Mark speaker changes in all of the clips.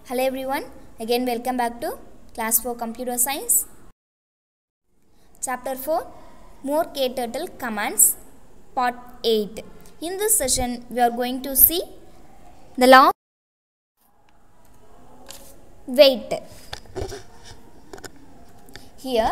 Speaker 1: Hello everyone, again welcome back to class 4 computer science. Chapter 4 More KTurtle commands part 8. In this session we are going to see the law of weight. Here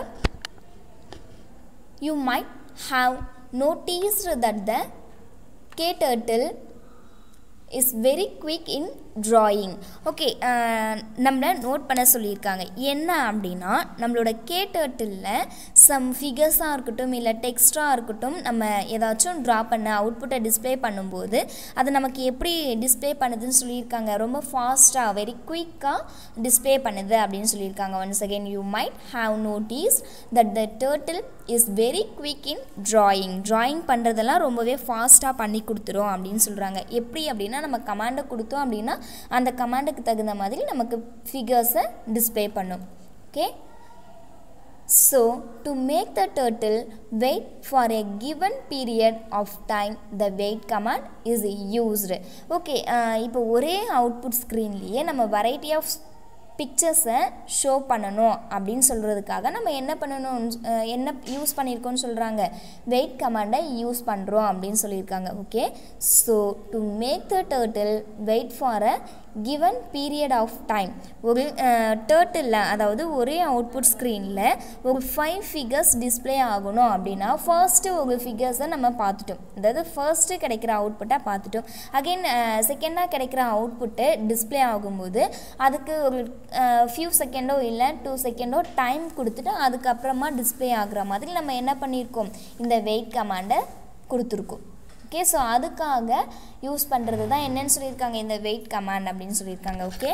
Speaker 1: you might have noticed that the KTurtle is very quick in drawing okay நம்மளை note பண்ண சொல்லியிருக்காங்க என்ன அப்படின்னா நம்மளோட கேட்டர்ட்டில் some ஃபிகர்ஸாக இருக்கட்டும் இல்லை டெக்ஸ்டாக இருக்கட்டும் நம்ம ஏதாச்சும் ட்ரா பண்ண அவுட்புட்டை டிஸ்பிளே பண்ணும்போது அது நமக்கு எப்படி டிஸ்பிளே பண்ணுதுன்னு சொல்லியிருக்காங்க ரொம்ப ஃபாஸ்ட்டாக வெரி குயிக்காக டிஸ்பிளே பண்ணுது அப்படின்னு சொல்லியிருக்காங்க once again you might have notice that the turtle is very quick in drawing drawing பண்ணுறதெல்லாம் ரொம்பவே ஃபாஸ்ட்டாக பண்ணி கொடுத்துரும் அப்படின்னு சொல்கிறாங்க எப்படி அப்படின்னா நம்ம கமாண்டை கொடுத்தோம் அப்படின்னா அந்த கமாண்டுக்கு தகுந்த மாதிரி நமக்கு ஃபிகர்ஸை டிஸ்பிளே பண்ணும் okay so to make the turtle wait for a given period of time the wait command is used okay இப்போ ஒரே அவுட்புட் ஸ்க்ரீன்லேயே நம்ம வெரைட்டி ஆஃப் பிக்சர்ஸை ஷோ பண்ணணும் அப்படின்னு சொல்கிறதுக்காக நம்ம என்ன பண்ணணும் என்ன யூஸ் பண்ணியிருக்கோம்னு சொல்கிறாங்க வெயிட் கமாண்டை யூஸ் பண்ணுறோம் அப்படின்னு சொல்லியிருக்காங்க okay so to make the turtle wait for a given period of time ஒரு டேர்ட்டில் அதாவது ஒரே அவுட்புட் ஸ்க்ரீனில் ஒரு ஃபைவ் ஃபிகர்ஸ் டிஸ்பிளே ஆகணும் அப்படின்னா ஃபர்ஸ்ட்டு ஒரு ஃபிகர்ஸை நம்ம பார்த்துட்டோம் அதாவது ஃபர்ஸ்ட்டு கிடைக்கிற அவுட்புட்டை பார்த்துட்டோம் அகெயின் செகண்டாக கிடைக்கிற அவுட்புட்டு டிஸ்பிளே ஆகும்போது அதுக்கு ஒரு ஃபியூ செகண்டோ இல்லை டூ செகண்டோ டைம் கொடுத்துட்டு அதுக்கப்புறமா டிஸ்பிளே ஆகுற மாதிரி நம்ம என்ன பண்ணியிருக்கோம் இந்த வெயிட் கமாண்டை கொடுத்துருக்கோம் ஓகே ஸோ அதுக்காக யூஸ் பண்ணுறது தான் என்னன்னு சொல்லியிருக்காங்க இந்த வெயிட் கமாண்ட் அப்படின்னு சொல்லியிருக்காங்க okay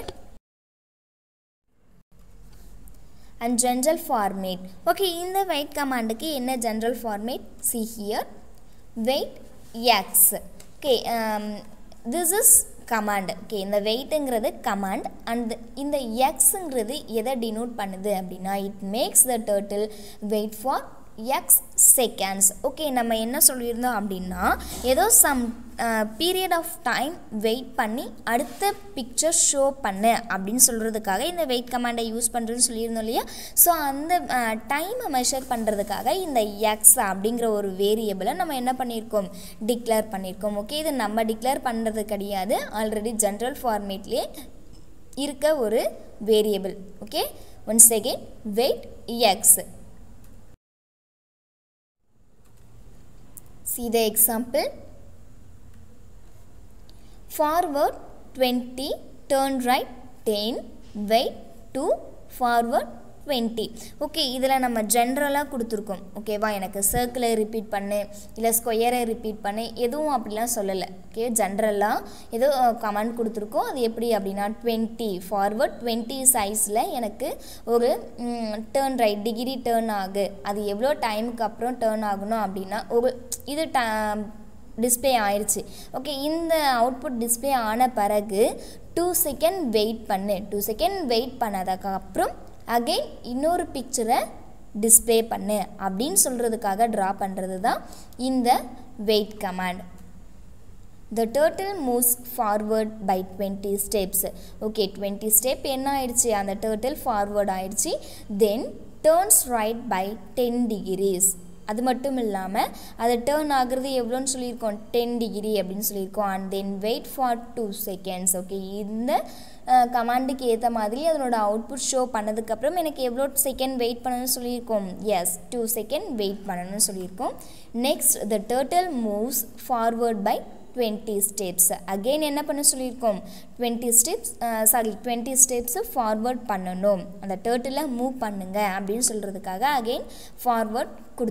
Speaker 1: and general format okay இந்த வெயிட் கமாண்டுக்கு என்ன general format see here wait X okay this is command okay இந்த வெயிட்டுங்கிறது கமாண்ட் அண்ட் இந்த எக்ஸுங்கிறது எதை டினோட் பண்ணுது அப்படின்னா it makes the turtle wait for X seconds okay நம்ம என்ன சொல்லியிருந்தோம் அப்படின்னா ஏதோ some period of time wait பண்ணி அடுத்த பிக்சர் ஷோ பண்ணு அப்படின்னு சொல்கிறதுக்காக இந்த வெயிட் கமாண்டை யூஸ் பண்ணுறதுன்னு சொல்லியிருந்தோம் இல்லையா ஸோ அந்த டைமை மெஷர் பண்ணுறதுக்காக இந்த எக்ஸ் அப்படிங்கிற ஒரு வேரியபிளை நம்ம என்ன பண்ணியிருக்கோம் டிக்ளேர் பண்ணியிருக்கோம் ஓகே இது நம்ம டிக்ளேர் பண்ணுறது கிடையாது ஆல்ரெடி ஜென்ரல் ஃபார்மேட்லேயே இருக்க ஒரு variable okay once again wait X See the example. Forward 20, turn right 10, wait 2, forward 20 okay இதில் நம்ம ஜென்ரலாக கொடுத்துருக்கோம் ஓகேவா எனக்கு சர்க்கிளை ரிப்பீட் பண்ணு இல்லை ஸ்கொயரை ரிப்பீட் பண்ணு எதுவும் அப்படிலாம் சொல்லலை ஓகே ஜென்ரலாக ஏதோ கமெண்ட் கொடுத்துருக்கோம் அது எப்படி அப்படின்னா டுவெண்ட்டி ஃபார்வர்ட் டுவெண்ட்டி சைஸில் எனக்கு ஒரு டேர்ன் ரைட் டிகிரி டேர்ன் ஆகு அது எவ்வளோ டைமுக்கு அப்புறம் டேர்ன் ஆகணும் அப்படின்னா ஒரு இது ட டிஸ்பிளே ஆயிடுச்சு ஓகே இந்த அவுட்புட் டிஸ்பிளே ஆன பிறகு டூ செகண்ட் வெயிட் பண்ணு டூ செகண்ட் வெயிட் பண்ணதுக்கப்புறம் அகெயின் இன்னொரு பிக்சரை டிஸ்பிளே பண்ணு அப்படின்னு சொல்கிறதுக்காக ட்ரா பண்ணுறது தான் இந்த wait command the turtle moves forward by twenty steps okay twenty step என்ன ஆயிடுச்சு அந்த டேர்ட்டில் ஃபார்வர்ட் ஆயிடுச்சு then turns right by ten degrees அது மட்டும் இல்லாமல் அது டேர்ன் ஆகுறது எவ்வளோன்னு சொல்லியிருக்கோம் டென் டிகிரி அப்படின்னு சொல்லியிருக்கோம் and then wait for two seconds okay இந்த கமாண்டுக்கு ஏற்ற மாதிரி அதனோட அவுட்புட் ஷோ பண்ணதுக்கப்புறம் எனக்கு எவ்வளோ செகண்ட் வெயிட் பண்ணணும்னு சொல்லியிருக்கோம் எஸ் டூ செகண்ட் வெயிட் பண்ணணும்னு சொல்லியிருக்கோம் next the turtle moves forward by twenty steps again என்ன பண்ண சொல்லியிருக்கோம் twenty steps sorry twenty steps forward பண்ணணும் அந்த டேர்ட்டில் மூவ் பண்ணுங்க அப்படின்னு சொல்கிறதுக்காக அகெயின் ஃபார்வர்ட் கொடு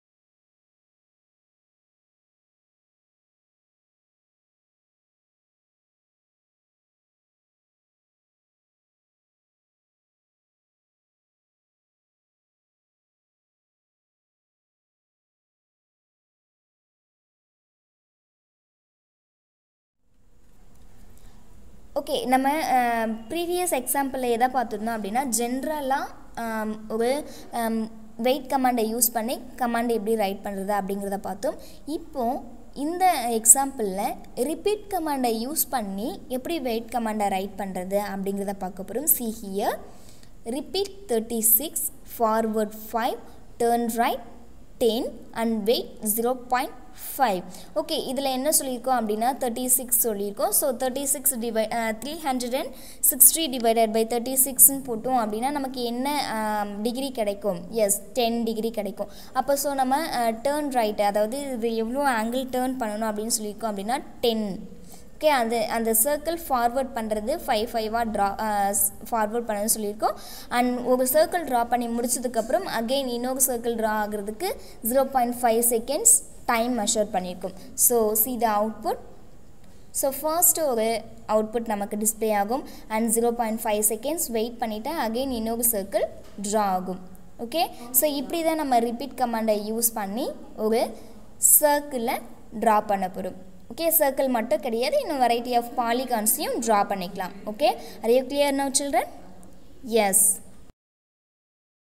Speaker 1: ஓகே நம்ம ப்ரீவியஸ் எக்ஸாம்பிளில் எதை பார்த்துருந்தோம் அப்படின்னா ஜென்ரலாக ஒரு வெயிட் கமாண்டை யூஸ் பண்ணி கமாண்டை எப்படி ரைட் பண்ணுறது அப்படிங்கிறத பார்த்தோம் இப்போது இந்த எக்ஸாம்பிளில் ரிப்பீட் கமாண்டை யூஸ் பண்ணி எப்படி வெயிட் கமாண்டை ரைட் பண்ணுறது அப்படிங்கிறத பார்க்க போகிறோம் see here repeat thirty six forward five turn right ten and wait zero point five okay இதில் என்ன சொல்லியிருக்கோம் அப்படின்னா தேர்ட்டி சிக்ஸ் சொல்லியிருக்கோம் so thirty six divide three hundred and sixty divided by thirty சிக்ஸ்னு போட்டோம் அப்படின்னா நமக்கு என்ன டிகிரி கிடைக்கும் எஸ் டென் டிகிரி கிடைக்கும் அப்போ ஸோ நம்ம டேர்ன் ரைட் அதாவது இது எவ்வளோ ஆங்கிள் டேர்ன் பண்ணணும் அப்படின்னு சொல்லியிருக்கோம் அப்படின்னா டென் ஓகே அந்த அந்த சர்க்கிள் ஃபார்வர்ட் பண்ணுறது ஃபைவ் ஃபைவாக ட்ரா ஃபார்வர்ட் பண்ணணும்னு சொல்லியிருக்கோம் அண்ட் ஒரு சர்க்கிள் ட்ரா பண்ணி முடிச்சதுக்கப்புறம் அகெயின் இன்னொரு சர்க்கிள் ட்ரா ஆகிறதுக்கு zero point five seconds time measure பண்ணியிருக்கோம் so see the output so first ஒரு அவுட்புட் நமக்கு டிஸ்பிளே ஆகும் and zero point five seconds wait பண்ணிவிட்டு அகெயின் இன்னொரு சர்க்கிள் ட்ரா ஆகும் ஓகே ஸோ இப்படி தான் நம்ம ரிப்பீட் கமாண்டை யூஸ் பண்ணி ஒரு சர்க்கிளை ட்ரா பண்ண போகிறோம் ஓகே சர்க்கிள் மட்டும் கிடையாது இன்னும் வெரைட்டி ஆஃப் பாலிகான்ஸையும் ட்ரா பண்ணிக்கலாம் okay are you clear now children yes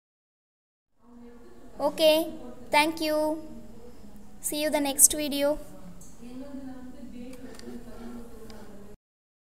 Speaker 1: okay thank you see you the next video